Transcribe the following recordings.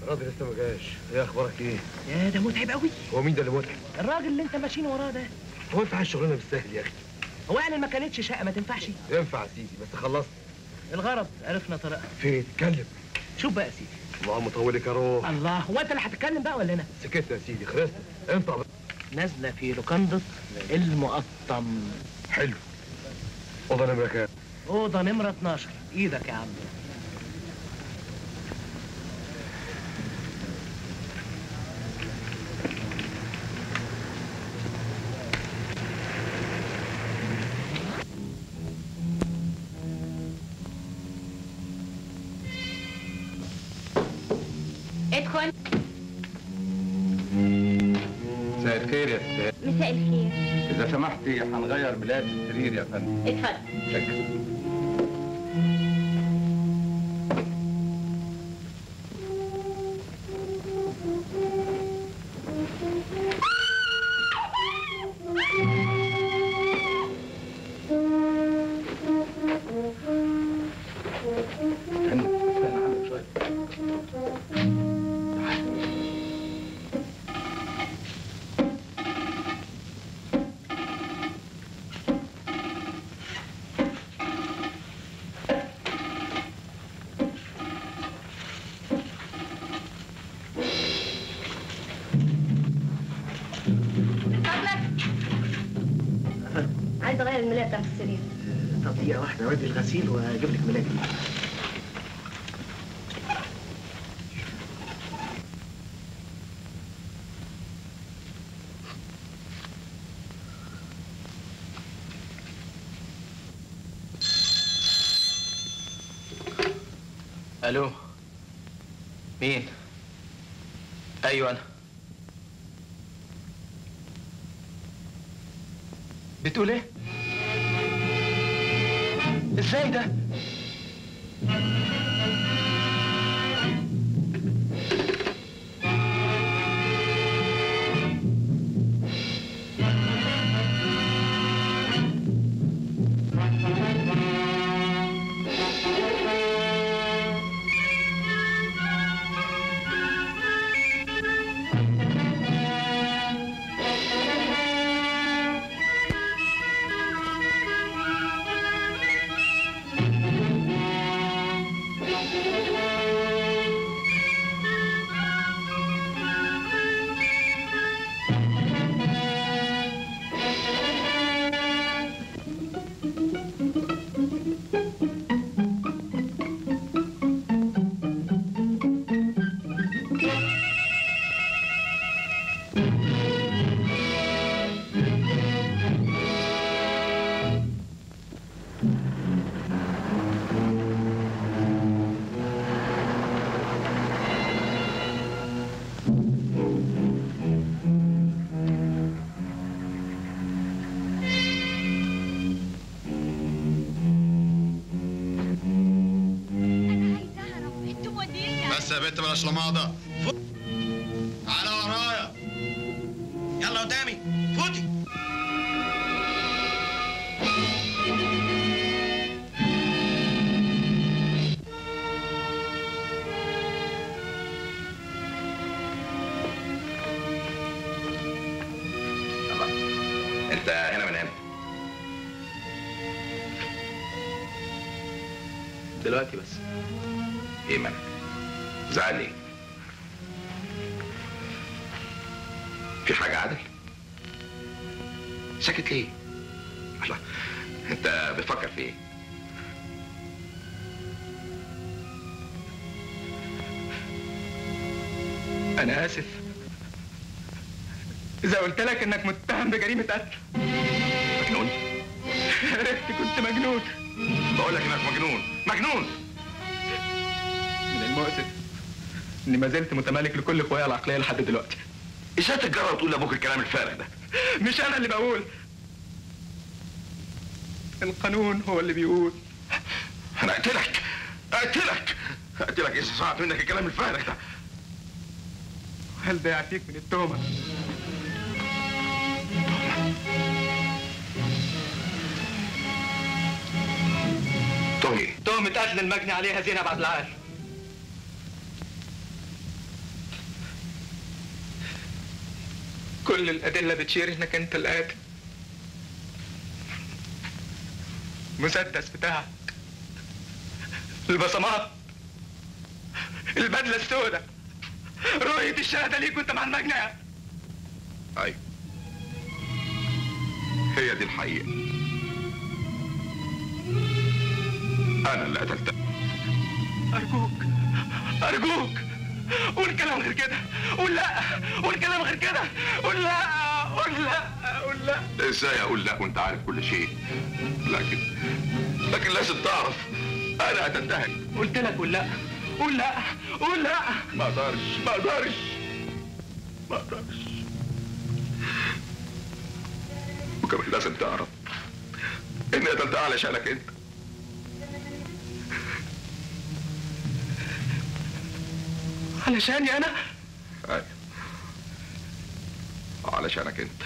الراجل لسه ما جاش ايه اخبارك ايه يا ده متعب قوي هو مين ده اللي متعب الراجل اللي انت ماشيين وراه ده هو انت عايز شغلانه بالسهل يا اخي هو يعني ما كانتش شقه ما تنفعش ينفع يا سيدي بس خلصت الغرض عرفنا طريقها فين اتكلم شوف بقى يا سيدي اللهم طولك يا روح الله هو انت اللي هتتكلم بقى ولا انا سكت يا سيدي خلصت انت بقى. نازله في لوكندة المقطم حلو اوضه نمره كام اوضه نمره 12 ايدك يا عم ادخل مساء الخير يا ستات مساء الخير اذا سمحتي هنغير ملايات السرير يا فندم اتفضل شكرا استنى استنى عنك شويه عايز اغير الملايه بتاعت السرير طب دقيقه واحده اودي الغسيل واجيب لك ملاجئ الو مين ايوه انا بتقول ايه ازاي ده بس يا بنت بلاش لماضة فوت على ورايا يلا قدامي فوتي انت هنا من امتى؟ دلوقتي بس ايه مالك؟ زعل ليه؟ في حاجة عادل؟ ساكت ليه؟ الله انت بتفكر في ايه؟ انا اسف اذا قلت لك انك متهم بجريمه قتل مجنون؟ يا ريتني كنت مجنون بقول لك انك مجنون مجنون من المؤسف اني ما زلت متمالك لكل قوايا العقليه لحد دلوقتي ازاي تتجرأ وتقول لابوك الكلام الفارغ ده؟ مش انا اللي بقول القانون هو اللي بيقول انا اقتلك اقتلك اقتلك اذا سمعت منك الكلام الفارغ ده هل ده يعفيك من التهمه تهمة ايه؟ تهمة قتل المجني عليها زينب عبد العال كل الأدلة بتشير إنك أنت القاتل المسدس بتاعك البصمات البدلة السوداء رؤية الشهادة ليك وأنت مع المجنة ايوه هي دي الحقيقة انا اللي قتلتها أرجوك أرجوك قول كلام غير كده قول لا قول كلام غير كده قول لا قول لا قول لا ازاي اقول لا وانت عارف كل شيء لكن لكن لازم تعرف انا قتلتها قلت لك قول لا قول لا قول لا ما اقدرش ما اقدرش ما اقدرش وكمان لازم تعرف اني قتلتها علشانك انت علشاني أنا ايوه علشانك انت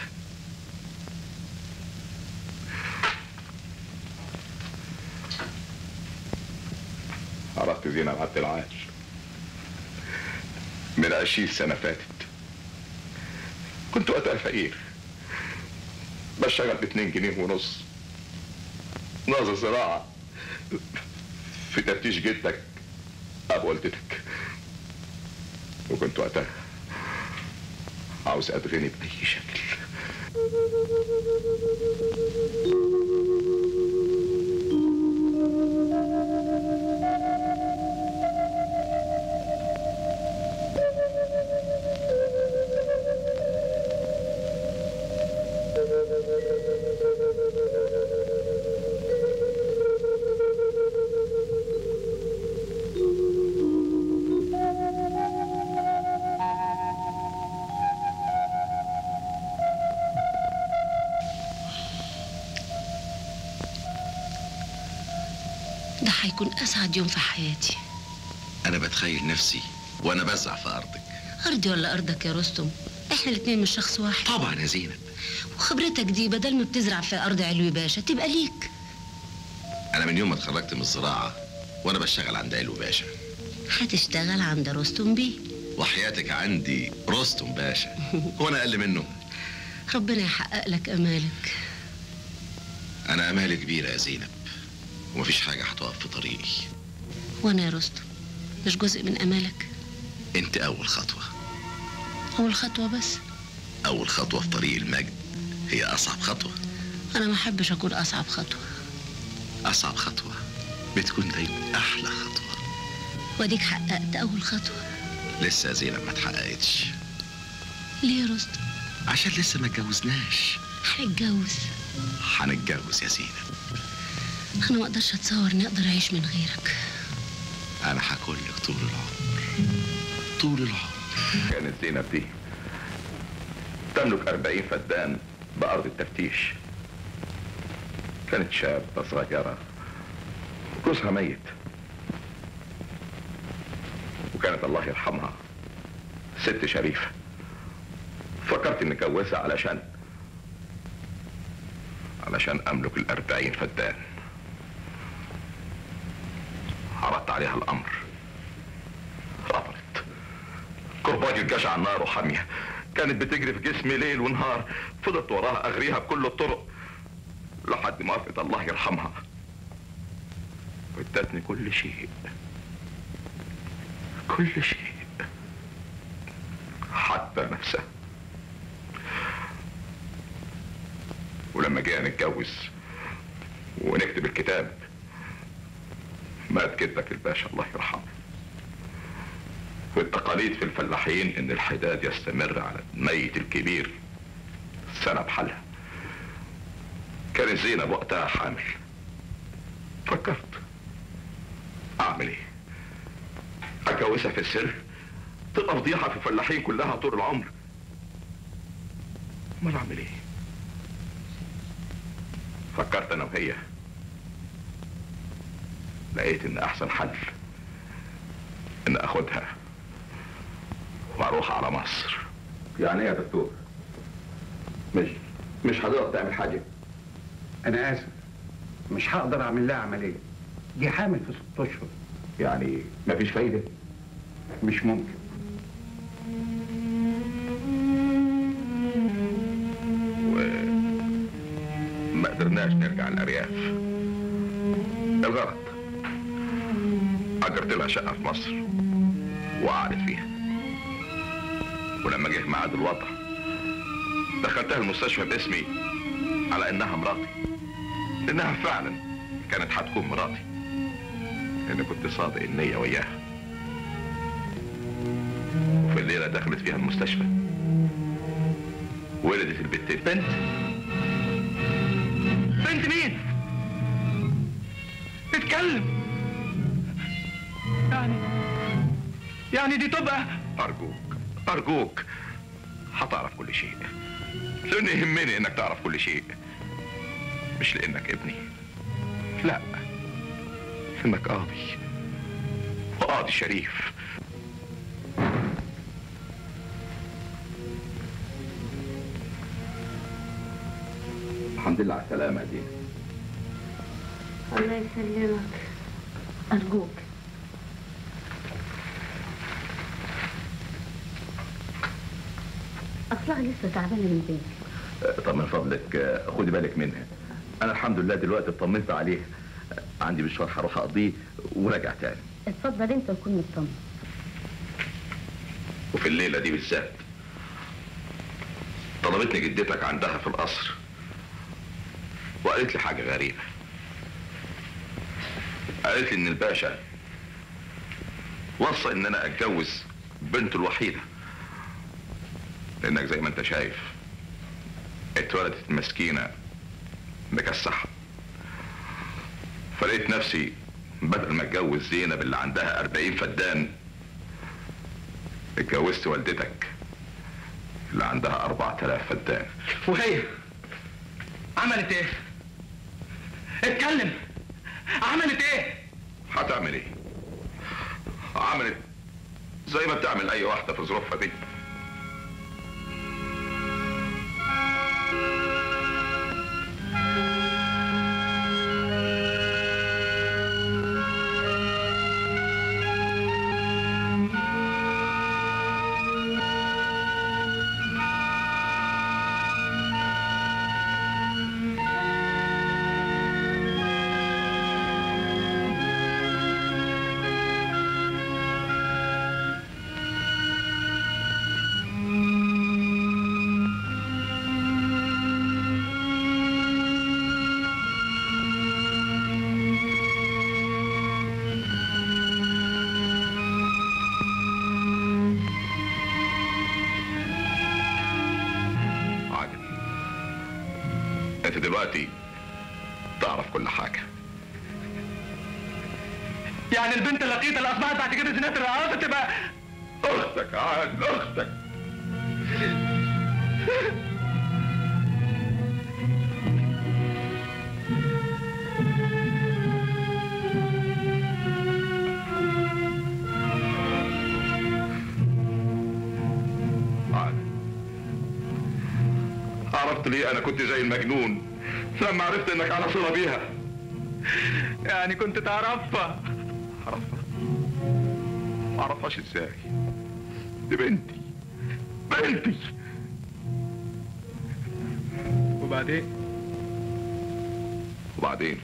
عرفت زينب عبد العال من عشرين سنة فاتت كنت وقتها فقير بشتغل باتنين جنيه ونص ناظر زراعة في تفتيش جدك أبو والدتك وكنت وقتها عاوز أتغني بأي شكل ده هيكون أسعد يوم في حياتي انا بتخيل نفسي وانا بزع في ارضك أرضي ولا أرضك يا رستم إحنا الاتنين مش شخص واحد طبعا يا زينب وخبرتك دي بدل ما بتزرع في أرض علوي باشا تبقى ليك انا من يوم ما اتخرجت من الزراعه وانا بشتغل عند علو باشا هتشتغل عند رستم بيه وحياتك عندي رستم باشا وانا اقل منه ربنا يحقق لك أمالك انا امالي كبيره يا زينب ومفيش حاجه هتقف في طريقي وأنا يا رستم مش جزء من أمالك انت اول خطوه أول خطوة بس اول خطوه في طريق المجد هي اصعب خطوه أنا ما أحبش أكون أصعب خطوة اصعب خطوه بتكون دايما احلى خطوه وأديك حققت أول خطوة لسه يا زينب ما اتحققتش ليه يا رستم عشان لسه ما اتجوزناش هنتجوز هنتجوز يا زينب أنا ما أقدرش أتصور إني أقدر أعيش من غيرك انا هكون لك طول العمر طول العمر كانت زينب دي تملك أربعين فدان بأرض التفتيش كانت شابة صغيرة جوزها ميت وكانت الله يرحمها ست شريفة فكرت اني اتجوزها علشان علشان املك الأربعين فدان عرضت عليها الأمر رفضت كرباج الجشع النار وحامية كانت بتجري في جسمي ليل ونهار فضلت وراها اغريها بكل الطرق لحد ما وافقت الله يرحمها وادتني كل شيء كل شيء حتى نفسها ولما جينا نتجوز ونكتب الكتاب مات جدك الباشا الله يرحمه والتقاليد في الفلاحين ان الحداد يستمر على الميت الكبير سنة بحالها كانت زينب وقتها حامل فكرت اعمل ايه اتجوزها في السر تبقى فضيحة في الفلاحين كلها طول العمر امال اعمل ايه فكرت انا وهي لقيت ان احسن حل ان اخدها واروح على مصر يعني ايه يا دكتور مش مش هتقدر تعمل حاجه انا اسف مش هقدر اعمل لها عمليه دي حامل في ست اشهر يعني مفيش فايده مش ممكن قدرناش نرجع الارياف الغلط اجرت لها شقه في مصر وقعدت فيها ولما جه ميعاد الوضع دخلتها المستشفى باسمي على انها مراتي انها فعلا كانت هتكون مراتي لان كنت صادق النيه وياها وفي الليله دخلت فيها المستشفى ولدت البنتين بنت بنت مين؟ اتكلم يعني يعني دي تبقى ارجوك ارجوك هتعرف كل شيء لان يهمني انك تعرف كل شيء مش لانك ابني لا انك قاضي وقاضي شريف الحمد لله على السلامة يا زينب الله يسلمك أرجوك أصلها لسه تعبانة من بيتك طب من فضلك آه، خدي بالك منها انا الحمد لله دلوقتي اطمنت عليه آه، عندي مشوار هروح اقضيه وراجع تاني اتفضل أنت وكون مطمن وفي الليله دي بالذات طلبتني جدتك عندها في القصر وقالت لي حاجه غريبه قالت لي ان الباشا وصى ان انا اتجوز بنته الوحيده لانك زي ما انت شايف اتولدت مسكينه مكسحه فلقيت نفسي بدل ما اتجوز زينب اللي عندها 40 فدان اتجوزت والدتك اللي عندها 4000 فدان وهي عملت ايه؟ اتكلم عملت ايه؟ هتعمل ايه؟ عملت زي ما بتعمل اي واحده في ظروفها دي عادل انت دلوقتي تعرف كل حاجه يعني البنت اللقيطه اللي اصبحت بعد كده زينات الرقاصه تبقى اختك عادل اختك عادل عرفت ليه انا كنت زي المجنون لما عرفت انك على صله بيها يعني كنت تعرفها عرفها ما اعرفهاش ازاي دي بنتي بنتي وبعدين وبعدين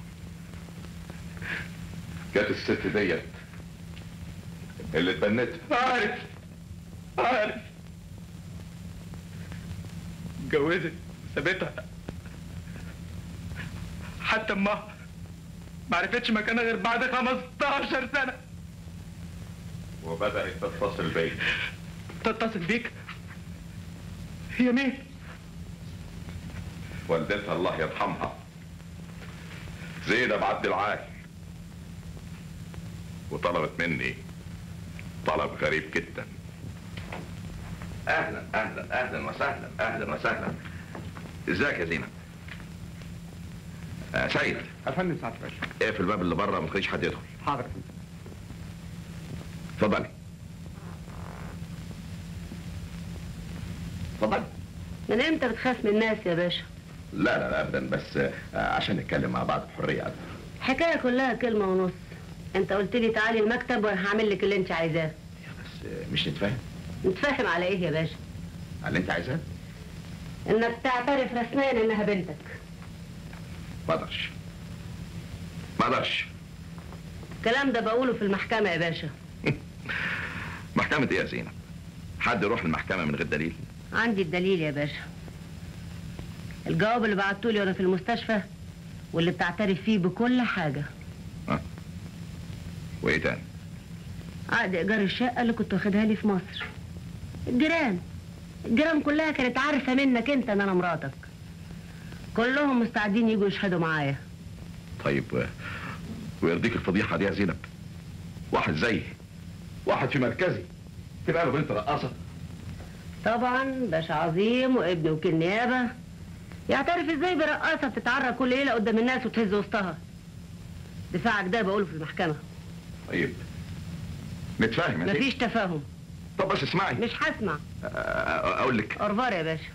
جت الست ديت اللي اتبنتها عارف عارف اتجوزت سابتها حتى امها ما عرفتش مكانها غير بعد 15 سنه وبدأت تتصل بيا تتصل بيك هي مين؟ والدتها الله يرحمها زينب عبد العال وطلبت مني طلب غريب جدا اهلا اهلا اهلا وسهلا اهلا وسهلا ازيك يا زينب آه سيد افندم سعد باشا اقفل الباب اللي بره ما تخليش حد يدخل حاضر يا فندم. اتفضلي اتفضلي من امتى بتخاف من الناس يا باشا لا لا لا ابدا بس آه، عشان نتكلم مع بعض بحريه اكتر حكاية كلها كلمة ونص انت قلت لي تعالي المكتب وانا هعمل لك اللي انت عايزاه بس آه، مش نتفاهم نتفاهم على ايه يا باشا على اللي انت عايزاه انك تعترف رسميا انها بنتك ما اقدرش ما اقدرش الكلام ده بقوله في المحكمة يا باشا محكمة ايه يا زينب حد يروح المحكمة من غير دليل عندي الدليل يا باشا الجواب اللي بعتولي وانا في المستشفى واللي بتعترف فيه بكل حاجة وايه تاني عقد ايجار الشقة اللي كنت واخدها لي في مصر الجيران الجيران كلها كانت عارفة منك انت ان انا مراتك كلهم مستعدين يجوا يشهدوا معايا طيب آه، ويرضيك الفضيحة دي يا زينب واحد زيي واحد في مركزي تبقى له بنت رقاصة طبعا باشا عظيم وابن وكيل نيابة يعترف ازاي برقاصة بتتعرى كل ليلة قدام الناس وتهز وسطها دفاعك ده بقوله في المحكمة طيب نتفاهم يا زينب مفيش تفاهم طب بس اسمعي مش هسمع آه، آه، اقول لك أرفار يا باشا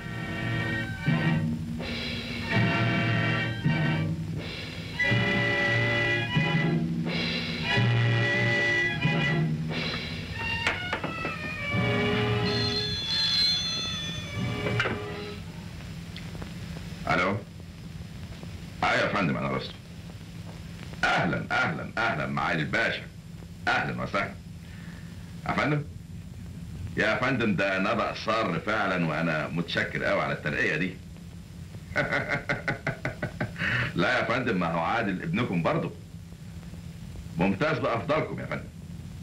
الو ايوه يا فندم انا رستم اهلا اهلا اهلا معالي الباشا اهلا وسهلا يا فندم يا فندم ده نبأ صار فعلا وانا متشكر قوي على الترقيه دي لا يا فندم ما هو عادل ابنكم برضه ممتاز بافضلكم يا فندم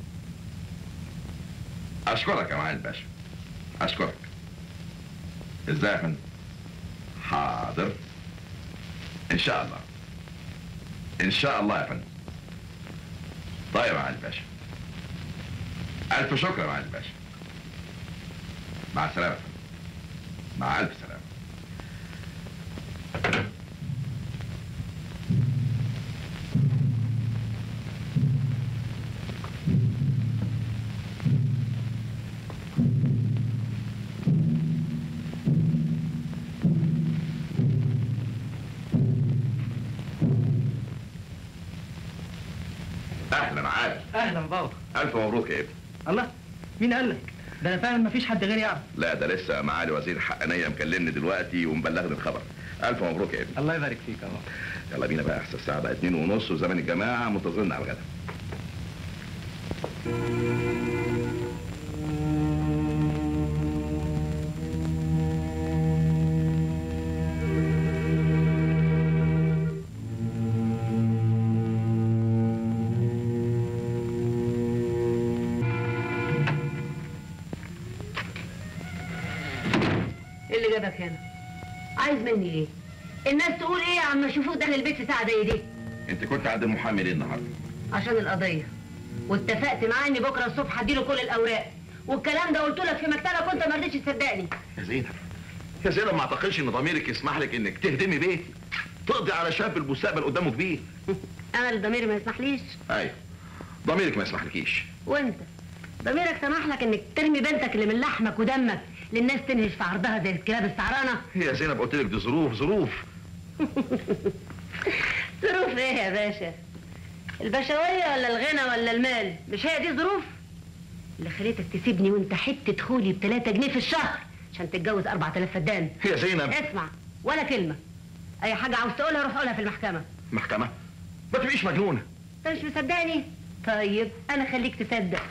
اشكرك يا معالي الباشا اشكرك ازاي يا فندم حاضر ان شاء الله ان شاء الله يا فندم طيب يا معالي الباشا الف شكر يا معالي الباشا مع السلامه يا فندم. مع الف سلامه اهلا عادل اهلا بابا الف مبروك يا ابني الله مين قال لك ده انا فعلا مفيش حد غيري يعرف لا ده لسه معالي وزير حقانيه مكلمني دلوقتي ومبلغني الخبر الف مبروك يا ابني الله يبارك فيك يا بابا يلا بينا بقى احسن الساعه بقى اتنين ونص وزمن الجماعه منتظرنا على الغدا ايه اللي جابك هنا عايز مني ايه الناس تقول ايه عما يشوفوك داخل البيت في ساعه زي دي انت كنت عند المحامي ليه النهارده عشان القضيه واتفقت معاه اني بكره الصبح هديله كل الاوراق والكلام ده قلت لك في مكتبك وانت ما رضيتش تصدقني يا زينب يا زينب ما اعتقدش ان ضميرك يسمح لك انك تهدمي بيتي تقضي على شاب المستقبل قدامه كبير انا اللي ضميري ما يسمحليش ايوه ضميرك ما يسمحلكيش وانت ضميرك سمح لك انك ترمي بنتك اللي من لحمك ودمك للناس تنهش في عرضها زي الكلاب السعرانه يا زينب قلت لك دي ظروف ظروف ظروف ايه يا باشا البشوية ولا الغنى ولا المال مش هي دي ظروف اللي خليتك تسيبني وانت حتة خولي ب 3 جنيه في الشهر عشان تتجوز 4000 فدان يا زينب اسمع ولا كلمة اي حاجة عاوز تقولها روح قولها في المحكمة محكمه ما تبقيش مجنونه انت مش مصدقني طيب انا خليك تصدق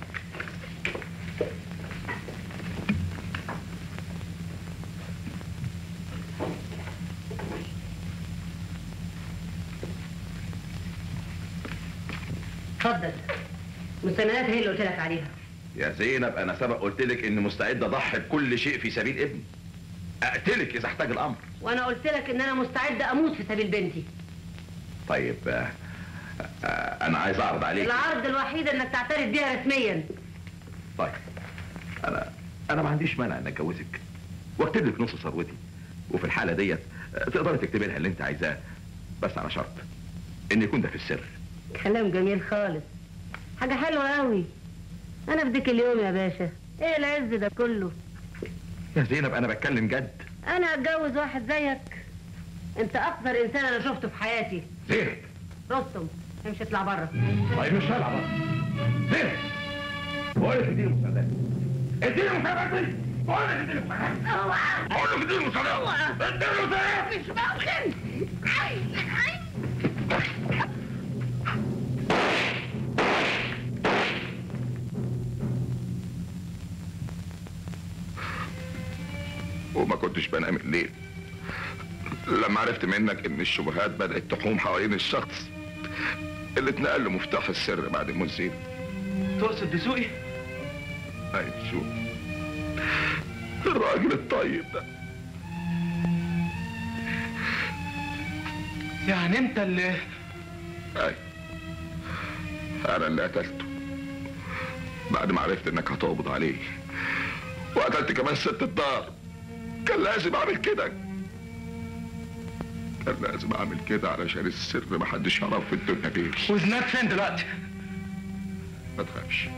اتفضل مستندات هي اللي قلت لك عليها يا زينب انا سبق قلت لك اني مستعد اضحي بكل شيء في سبيل ابني اقتلك اذا احتاج الامر وانا قلت لك ان انا مستعد اموت في سبيل بنتي طيب آه، آه، انا عايز اعرض عليك العرض الوحيد انك تعترف بيها رسميا طيب انا انا ما عنديش مانع ان اتجوزك واكتب لك نص ثروتي وفي الحاله ديت آه، تقدري تكتبي لها اللي انت عايزاه بس على شرط ان يكون ده في السر كلام جميل خالص حاجة حلوة قوي انا في ديك اليوم يا باشا ايه العز ده كله يا زينب انا بتكلم جد انا اتجوز واحد زيك انت اكثر انسان انا شفته في حياتي زينب رستم امشي اطلع بره طيب مش هلعب بقى زينب بقول لك اديني مسدات اديني مسدات بقول لك اديني مسدات بقول لك اديني مسدات اديني مسدات مش ممكن وما كنتش بنام الليل لما عرفت منك ان الشبهات بدأت تحوم حوالين الشخص اللي اتنقل له مفتاح السر بعد موت زينب تقصد دسوقي ايوه شوف الراجل الطيب ده يعني انت اللي ايوه انا اللي قتلته بعد ما عرفت انك هتقبض عليه وقتلت كمان ست الدار كان لازم اعمل كده كان لازم اعمل كده علشان السر محدش يعرفه في الدنيا غيري وزناد فين دلوقتي ما تخافش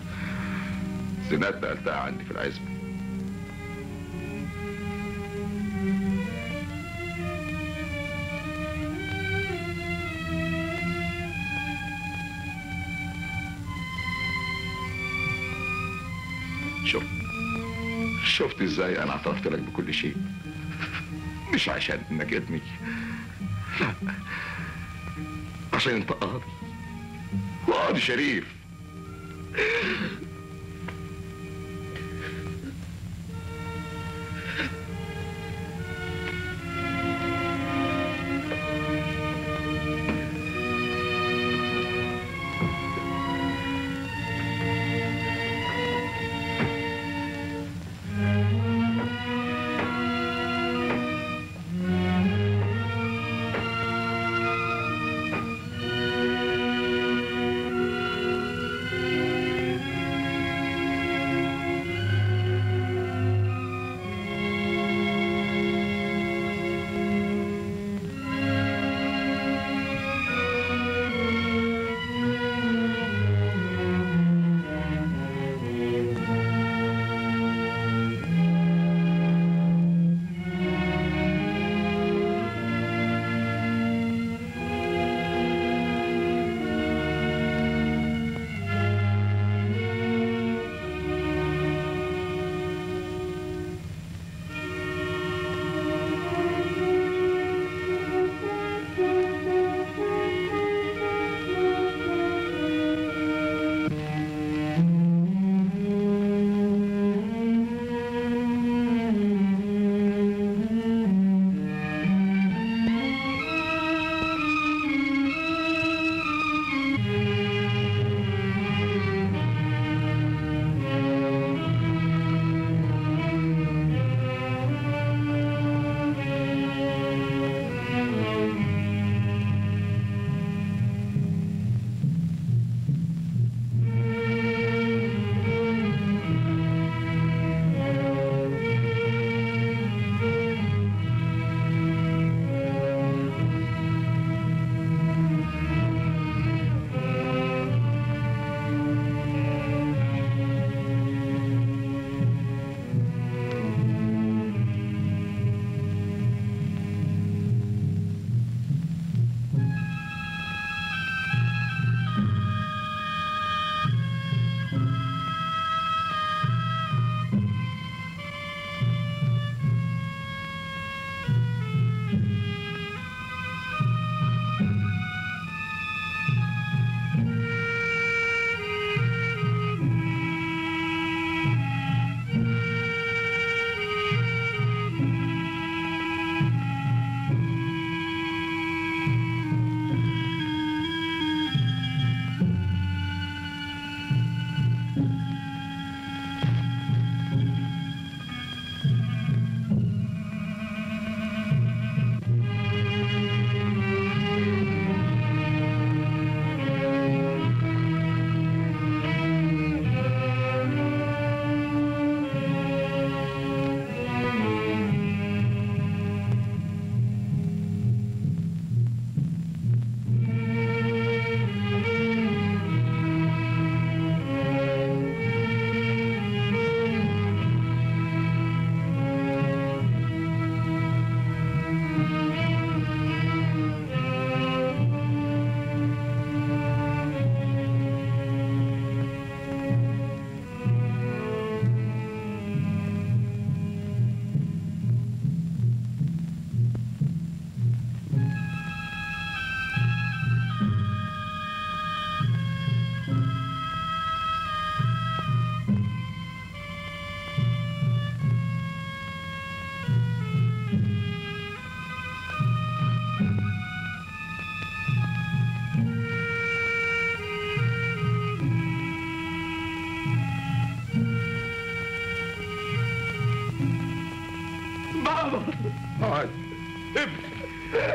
زينات نقلتها عندي في العزبة شوف شفت ازاي انا اعترفت لك بكل شيء مش عشان انك ابني لا عشان انت قاضي وقاضي شريف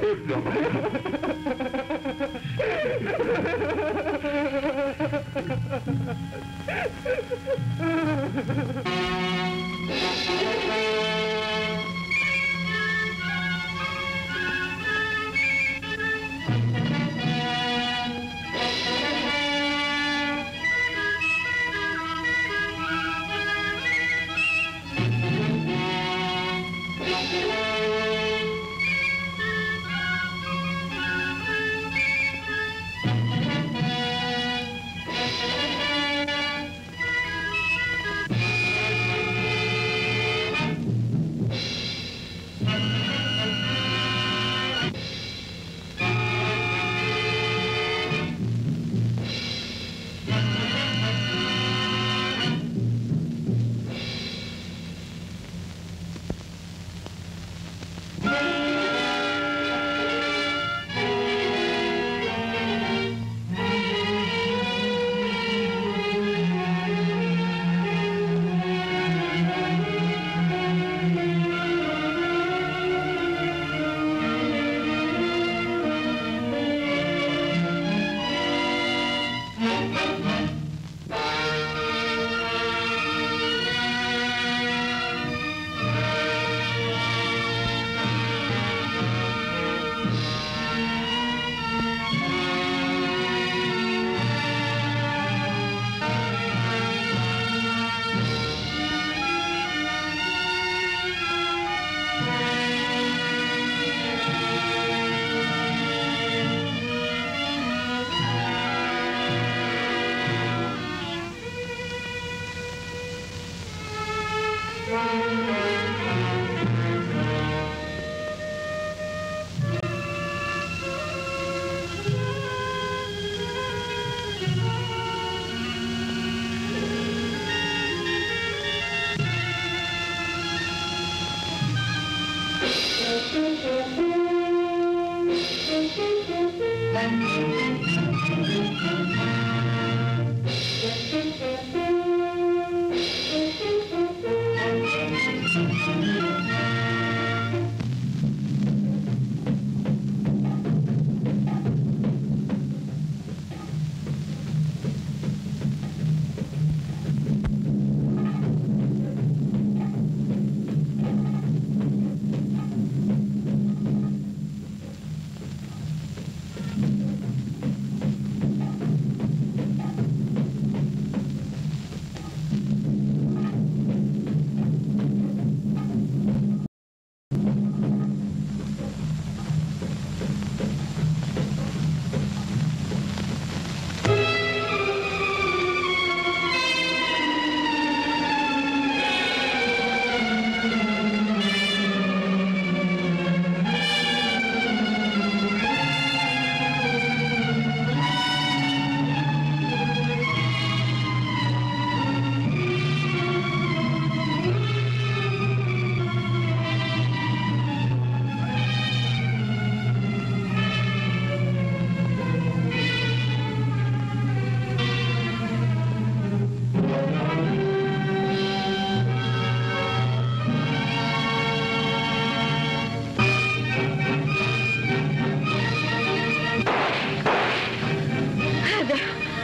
هذا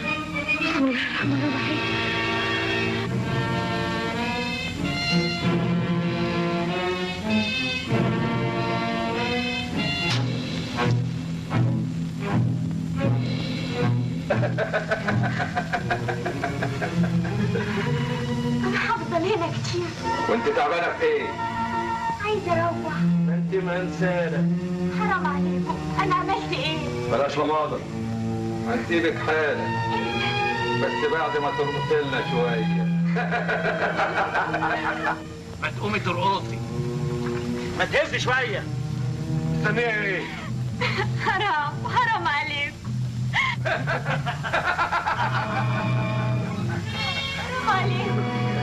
بسم الله الرحمن الرحيم أنا هفضل هنا كتير وانت تعبانه في ايه؟ عايزة أروح ما انت منسانه حرام عليكم أنا عملت إيه؟ بلاش لماضه هنسيبك حالك بس بعد ما ترقصي لنا شويه ما تقومي ترقصي ما تهزي شويه مستنيه ايه؟ حرام حرام عليكم حرام عليكم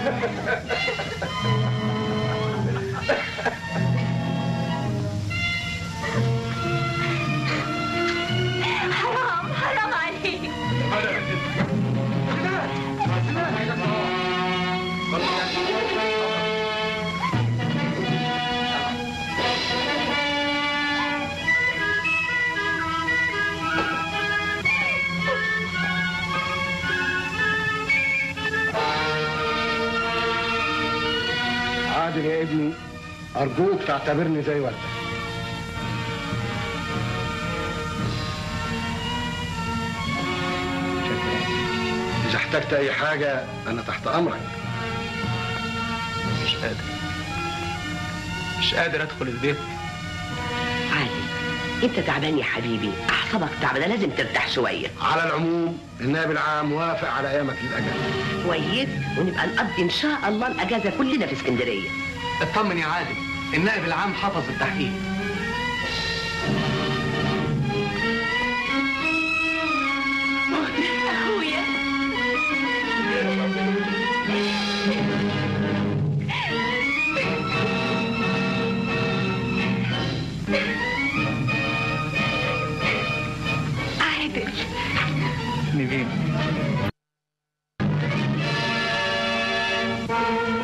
حرام حرام عليك ابني ارجوك تعتبرني زي والدك اذا احتجت اي حاجه انا تحت امرك مش قادر مش قادر ادخل البيت عادي انت تعبان يا حبيبي اعصابك تعبانه لازم ترتاح شويه على العموم النائب العام وافق على ايامك للاجازه كويس ونبقى نقضي ان شاء الله الاجازه كلنا في اسكندريه اطمن يا عادل النائب العام حفظ التحقيق اخويا عادل نبيل